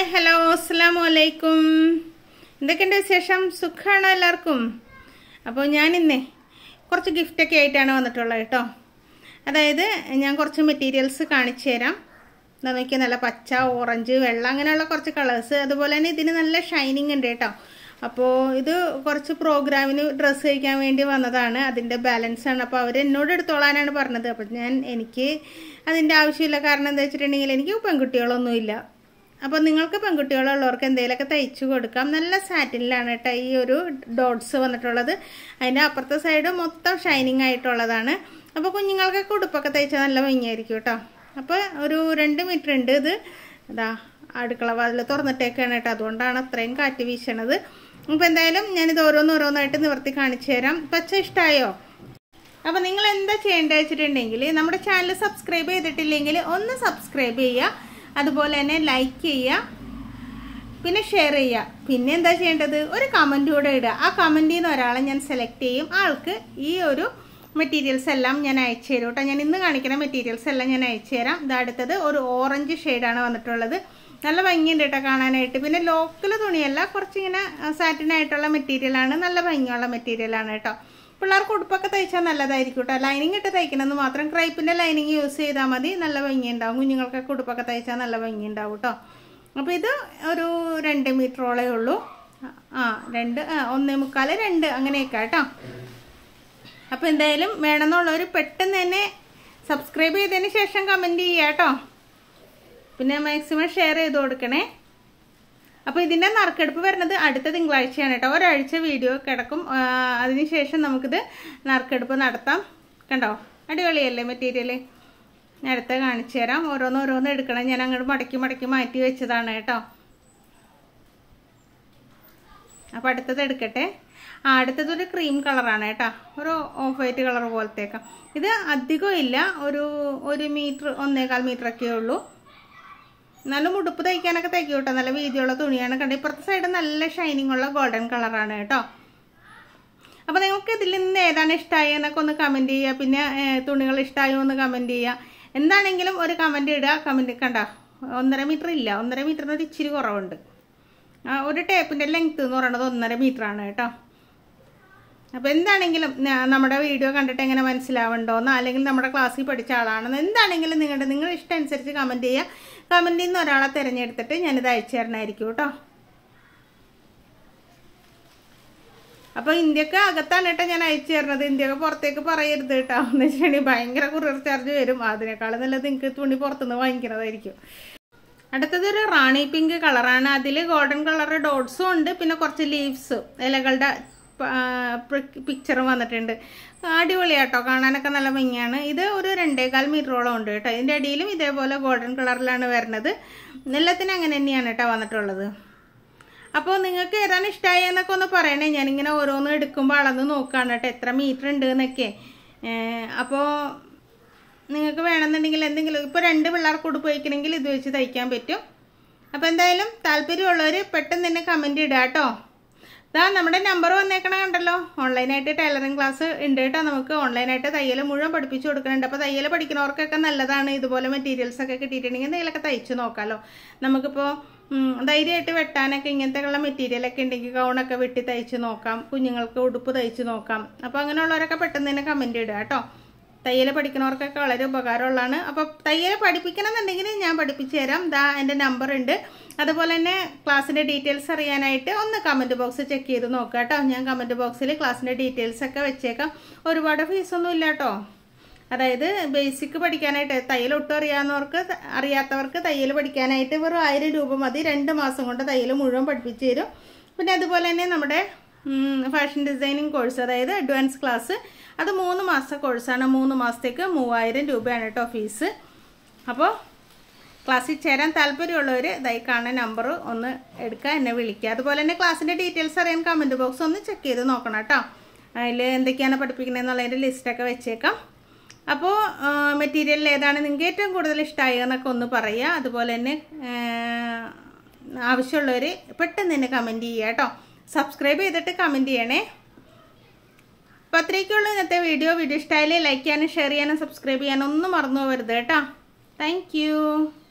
hello അസ്സാം വലൈക്കും എന്തൊക്കെയുണ്ട് വിശേഷം സുഖമാണോ എല്ലാവർക്കും അപ്പോൾ ഞാനിന്നേ കുറച്ച് ഗിഫ്റ്റൊക്കെ ആയിട്ടാണ് വന്നിട്ടുള്ളത് കേട്ടോ അതായത് ഞാൻ കുറച്ച് മെറ്റീരിയൽസ് കാണിച്ചു തരാം എന്താ നോക്കിയാൽ നല്ല പച്ച ഓറഞ്ച് വെള്ള അങ്ങനെയുള്ള കുറച്ച് കളേഴ്സ് അതുപോലെ തന്നെ ഇതിന് നല്ല ഷൈനിങ് ഉണ്ട് കേട്ടോ അപ്പോൾ ഇത് കുറച്ച് പ്രോഗ്രാമിന് ഡ്രസ്സ് കഴിക്കാൻ വേണ്ടി വന്നതാണ് അതിൻ്റെ ബാലൻസ് ആണ് അപ്പോൾ അവർ എന്നോട് എടുത്തോളാനാണ് പറഞ്ഞത് അപ്പോൾ ഞാൻ എനിക്ക് അതിൻ്റെ ആവശ്യമില്ല കാരണം എന്താ വെച്ചിട്ടുണ്ടെങ്കിൽ എനിക്ക് പെൺകുട്ടികളൊന്നുമില്ല അപ്പോൾ നിങ്ങൾക്ക് പെൺകുട്ടികളുള്ളവർക്ക് എന്തെങ്കിലുമൊക്കെ തയ്ച്ചു കൊടുക്കാം നല്ല സാറ്റിനിലാണ് കേട്ടോ ഈ ഒരു ഡോട്ട്സ് വന്നിട്ടുള്ളത് അതിൻ്റെ അപ്പുറത്തെ സൈഡ് മൊത്തം ഷൈനിങ് ആയിട്ടുള്ളതാണ് അപ്പോൾ കുഞ്ഞുങ്ങൾക്കൊക്കെ ഉടുപ്പൊക്കെ തയ്ച്ചാൽ നല്ല ഭംഗിയായിരിക്കും കേട്ടോ അപ്പോൾ ഒരു രണ്ട് മീറ്റർ ഉണ്ട് ഇത് ഇതാ അടുക്കള വാതിൽ തുറന്നിട്ടേക്കാണ് കേട്ടോ അതുകൊണ്ടാണ് അത്രയും കാറ്റ് വീശണത് അപ്പോൾ എന്തായാലും ഞാനിത് ഓരോന്നോരോന്നായിട്ട് നിവർത്തി കാണിച്ചു തരാം പച്ച ഇഷ്ടമായോ അപ്പോൾ നിങ്ങൾ എന്താ ചെയ്യേണ്ടത് വെച്ചിട്ടുണ്ടെങ്കിൽ നമ്മുടെ ചാനൽ സബ്സ്ക്രൈബ് ചെയ്തിട്ടില്ലെങ്കിൽ ഒന്ന് സബ്സ്ക്രൈബ് ചെയ്യുക അതുപോലെ തന്നെ ലൈക്ക് ചെയ്യുക പിന്നെ ഷെയർ ചെയ്യുക പിന്നെ എന്താ ചെയ്യേണ്ടത് ഒരു കമൻറ്റ് കൂടെ ഇടുക ആ കമൻറ്റിൽ നിന്ന് ഒരാളെ ഞാൻ സെലക്ട് ചെയ്യും ആൾക്ക് ഈ ഒരു മെറ്റീരിയൽസ് എല്ലാം ഞാൻ അയച്ചു തരും കേട്ടോ ഞാൻ ഇന്ന് കാണിക്കുന്ന മെറ്റീരിയൽസ് എല്ലാം ഞാൻ അയച്ചു തരാം ഇത് അടുത്തത് ഒരു ഓറഞ്ച് ഷെയ്ഡാണ് വന്നിട്ടുള്ളത് നല്ല ഭംഗിയുണ്ട് കേട്ടോ കാണാനായിട്ട് പിന്നെ ലോക്കൽ തുണിയല്ല കുറച്ചിങ്ങനെ സാറ്റിനായിട്ടുള്ള മെറ്റീരിയലാണ് നല്ല ഭംഗിയുള്ള മെറ്റീരിയലാണ് കേട്ടോ പിള്ളേർക്ക് ഉടുപ്പൊക്കെ തയ്ച്ചാൽ നല്ലതായിരിക്കും കേട്ടോ ലൈനിങ് ഇട്ട് തയ്ക്കണമെന്ന് മാത്രം ക്രൈപ്പിൻ്റെ ലൈനിങ് യൂസ് ചെയ്താൽ മതി നല്ല ഭംഗി ഉണ്ടാവും കുഞ്ഞുങ്ങൾക്കൊക്കെ ഉടുപ്പൊക്കെ തയ്ച്ചാൽ നല്ല ഭംഗി ഉണ്ടാവും കേട്ടോ അപ്പോൾ ഇത് ഒരു രണ്ട് മീറ്ററോളേ ഉള്ളൂ ആ രണ്ട് ആ ഒന്നേ മുക്കാൽ രണ്ട് അങ്ങനെയൊക്കെ കേട്ടോ അപ്പോൾ എന്തായാലും വേണമെന്നുള്ളവർ പെട്ടെന്ന് തന്നെ സബ്സ്ക്രൈബ് ചെയ്തതിന് ശേഷം കമൻറ്റ് ചെയ്യുക കേട്ടോ പിന്നെ മാക്സിമം ഷെയർ ചെയ്ത് കൊടുക്കണേ അപ്പോൾ ഇതിൻ്റെ നറുക്കെടുപ്പ് വരുന്നത് അടുത്ത തിങ്കളാഴ്ചയാണ് കേട്ടോ ഒരാഴ്ച വീഡിയോ കിടക്കും അതിനുശേഷം നമുക്കിത് നറുക്കെടുപ്പ് നടത്താം കണ്ടോ അടിപൊളിയല്ലേ മെറ്റീരിയൽ അടുത്ത കാണിച്ചു തരാം ഓരോന്ന് ഓരോന്ന് എടുക്കണം ഞാൻ അങ്ങോട്ട് മടക്കി മടക്കി മാറ്റി വെച്ചതാണ് കേട്ടോ അപ്പോൾ അടുത്തത് എടുക്കട്ടെ ആ അടുത്തത് ഒരു ക്രീം കളറാണ് കേട്ടോ ഒരു ഓഫ് വൈറ്റ് കളർ പോലത്തേക്കാം ഇത് അധികം ഇല്ല ഒരു ഒരു മീറ്റർ ഒന്നേകാൽ മീറ്റർ ഒക്കെ ഉള്ളൂ നല്ല ഉടുപ്പ് തയ്ക്കാനൊക്കെ തയ്ക്കും കേട്ടോ നല്ല വീതിയുള്ള തുണിയാണ് കണ്ടത് ഇപ്പുറത്തെ സൈഡ് നല്ല ഷൈനിങ് ഉള്ള ഗോൾഡൻ കളറാണ് കേട്ടോ അപ്പോൾ നിങ്ങൾക്ക് ഇതിൽ നിന്ന് ഏതാണ് ഇഷ്ടമായി എന്നൊക്കെ ഒന്ന് കമൻറ്റ് ചെയ്യുക പിന്നെ തുണികൾ ഇഷ്ടമായോ എന്ന് കമൻറ്റ് ചെയ്യുക എന്താണെങ്കിലും ഒരു കമൻറ്റ് ഇടുക കമൻറ്റ് കണ്ട ഒന്നര മീറ്റർ ഇല്ല ഒന്നര മീറ്ററിന് ഒരു ഇച്ചിരി കുറവുണ്ട് ഒരു ടേപ്പിൻ്റെ ലെങ്ത്ത് എന്ന് പറയുന്നത് ഒന്നര മീറ്ററാണ് കേട്ടോ അപ്പോൾ എന്താണെങ്കിലും നമ്മുടെ വീഡിയോ കണ്ടിട്ട് എങ്ങനെ മനസ്സിലാവണ്ടോന്നോ അല്ലെങ്കിൽ നമ്മുടെ ക്ലാസ്സിൽ പഠിച്ച ആളാണെന്നോ എന്താണെങ്കിലും നിങ്ങളുടെ നിങ്ങളുടെ ഇഷ്ടം അനുസരിച്ച് കമൻറ്റ് ചെയ്യുക കമൻറ്റിൽ നിന്ന് ഒരാളെ തിരഞ്ഞെടുത്തിട്ട് ഞാനിത് അയച്ചു തരണമായിരിക്കും കേട്ടോ അപ്പോൾ ഇന്ത്യക്ക് അകത്താണ് കേട്ടോ ഞാൻ അയച്ചു തരുന്നത് ഇന്ത്യക്ക് പുറത്തേക്ക് പറയരുത് കേട്ടോ എന്ന് വെച്ചിട്ടുണ്ടെങ്കിൽ ഭയങ്കര കുറിയർ ചാർജ് വരും അതിനേക്കാളും നല്ലത് നിങ്ങൾക്ക് തുണി പുറത്തുനിന്ന് വാങ്ങിക്കുന്നതായിരിക്കും അടുത്തത് ഒരു റാണി പിങ്ക് കളറാണ് അതിൽ ഗോൾഡൻ കളർ ഡോട്ട്സും ഉണ്ട് പിന്നെ കുറച്ച് ലീവ്സ് ഇലകളുടെ പിക്ചറും വന്നിട്ടുണ്ട് അടിപൊളിയാട്ടോ കാണാനൊക്കെ നല്ല ഭംഗിയാണ് ഇത് ഒരു രണ്ടേകാൽ മീറ്ററോളം ഉണ്ട് കേട്ടോ ഇതിൻ്റെ അടിയിലും ഇതേപോലെ ഗോൾഡൻ കളറിലാണ് വരുന്നത് എല്ലാത്തിനും അങ്ങനെ തന്നെയാണ് കേട്ടോ വന്നിട്ടുള്ളത് അപ്പോൾ നിങ്ങൾക്ക് ഏതാണ് ഇഷ്ടമായി എന്നൊക്കെ ഒന്ന് പറയണേ ഞാനിങ്ങനെ ഓരോന്ന് എടുക്കുമ്പോൾ അളന്ന് നോക്കുകയാണ് കേട്ടോ എത്ര മീറ്റർ ഉണ്ട് എന്നൊക്കെ അപ്പോൾ നിങ്ങൾക്ക് വേണമെന്നുണ്ടെങ്കിൽ എന്തെങ്കിലും ഇപ്പോൾ രണ്ട് പിള്ളേർക്ക് ഉടുപ്പ് വയ്ക്കണമെങ്കിൽ ഇത് വെച്ച് തയ്ക്കാൻ പറ്റും അപ്പോൾ എന്തായാലും താല്പര്യമുള്ളവർ പെട്ടെന്ന് തന്നെ കമൻറ്റ് ഇടുക കേട്ടോ ഇതാ നമ്മുടെ നമ്പർ വന്നേക്കണ കണ്ടല്ലോ ഓൺലൈനായിട്ട് ടൈലറിങ് ക്ലാസ് ഉണ്ട് കേട്ടോ നമുക്ക് ഓൺലൈനായിട്ട് തയ്യൽ മുഴുവൻ പഠിപ്പിച്ചു കൊടുക്കുന്നുണ്ട് അപ്പോൾ തയ്യൽ പഠിക്കുന്നവർക്കൊക്കെ നല്ലതാണ് ഇതുപോലെ മെറ്റീരിയൽസ് ഒക്കെ കിട്ടിയിട്ടുണ്ടെങ്കിൽ എന്തെങ്കിലുമൊക്കെ തയ്ച്ചു നോക്കാമല്ലോ നമുക്കിപ്പോൾ ധൈര്യമായിട്ട് വെട്ടാനൊക്കെ ഇങ്ങനത്തെയുള്ള മെറ്റീരിയലൊക്കെ ഉണ്ടെങ്കിൽ ഗൗണൊക്കെ വെട്ടി തയ്ച്ച് നോക്കാം കുഞ്ഞുങ്ങൾക്ക് ഉടുപ്പ് തയ്ച്ച് നോക്കാം അപ്പോൾ അങ്ങനെയുള്ളവരൊക്കെ പെട്ടെന്ന് തന്നെ കമൻറ്റ് ഇടുക കേട്ടോ തയ്യൽ പഠിക്കുന്നവർക്കൊക്കെ വളരെ ഉപകാരമുള്ളതാണ് അപ്പോൾ തയ്യൽ പഠിപ്പിക്കണമെന്നുണ്ടെങ്കിൽ ഞാൻ പഠിപ്പിച്ചു തരാം ദാ എൻ്റെ നമ്പർ ഉണ്ട് അതുപോലെ തന്നെ ക്ലാസ്സിൻ്റെ ഡീറ്റെയിൽസ് അറിയാനായിട്ട് ഒന്ന് കമൻറ്റ് ബോക്സ് ചെക്ക് ചെയ്ത് നോക്കുക കേട്ടോ ഞാൻ കമൻറ്റ് ബോക്സിൽ ക്ലാസ്സിൻ്റെ ഡീറ്റെയിൽസ് ഒക്കെ വെച്ചേക്കാം ഒരുപാട് ഫീസൊന്നും ഇല്ല കേട്ടോ അതായത് ബേസിക് പഠിക്കാനായിട്ട് തയ്യൽ ഒട്ടും അറിയാവുന്നവർക്ക് അറിയാത്തവർക്ക് തയ്യൽ പഠിക്കാനായിട്ട് വെറും ആയിരം രൂപ മതി രണ്ട് മാസം കൊണ്ട് തയ്യൽ മുഴുവൻ പഠിപ്പിച്ചു തരും പിന്നെ അതുപോലെ തന്നെ നമ്മുടെ ഫാഷൻ ഡിസൈനിങ് കോഴ്സ് അതായത് അഡ്വാൻസ് ക്ലാസ് അത് മൂന്ന് മാസത്തെ കോഴ്സാണ് മൂന്ന് മാസത്തേക്ക് മൂവായിരം രൂപയാണ് കേട്ടോ ഫീസ് അപ്പോൾ ക്ലാസ്സിൽ ചേരാൻ താല്പര്യമുള്ളവർ ഇതായി കാണുന്ന നമ്പർ ഒന്ന് എടുക്കുക എന്നെ വിളിക്കുക അതുപോലെ തന്നെ ക്ലാസ്സിൻ്റെ ഡീറ്റെയിൽസ് അറിയാൻ കമൻറ്റ് ബോക്സ് ഒന്ന് ചെക്ക് ചെയ്ത് നോക്കണം കേട്ടോ അതിൽ എന്തൊക്കെയാണ് പഠിപ്പിക്കുന്നത് എന്നുള്ളതിൻ്റെ ലിസ്റ്റൊക്കെ വെച്ചേക്കാം അപ്പോൾ മെറ്റീരിയൽ ഏതാണ് നിങ്ങൾക്ക് ഏറ്റവും കൂടുതൽ ഇഷ്ടമായി എന്നൊക്കെ ഒന്ന് പറയുക അതുപോലെ തന്നെ ആവശ്യമുള്ളവർ പെട്ടെന്ന് തന്നെ കമൻറ്റ് ചെയ്യുക കേട്ടോ സബ്സ്ക്രൈബ് ചെയ്തിട്ട് കമൻറ്റ് ചെയ്യണേ അപ്പോൾ അത്രയൊക്കെയുള്ളൂ ഇന്നത്തെ വീഡിയോ വീഡിയോ ഇഷ്ടമായാലേ ലൈക്ക് ചെയ്യാനും ഷെയർ ചെയ്യാനും സബ്സ്ക്രൈബ് ചെയ്യാനും ഒന്നും മറന്നു പോകരുത് കേട്ടോ താങ്ക്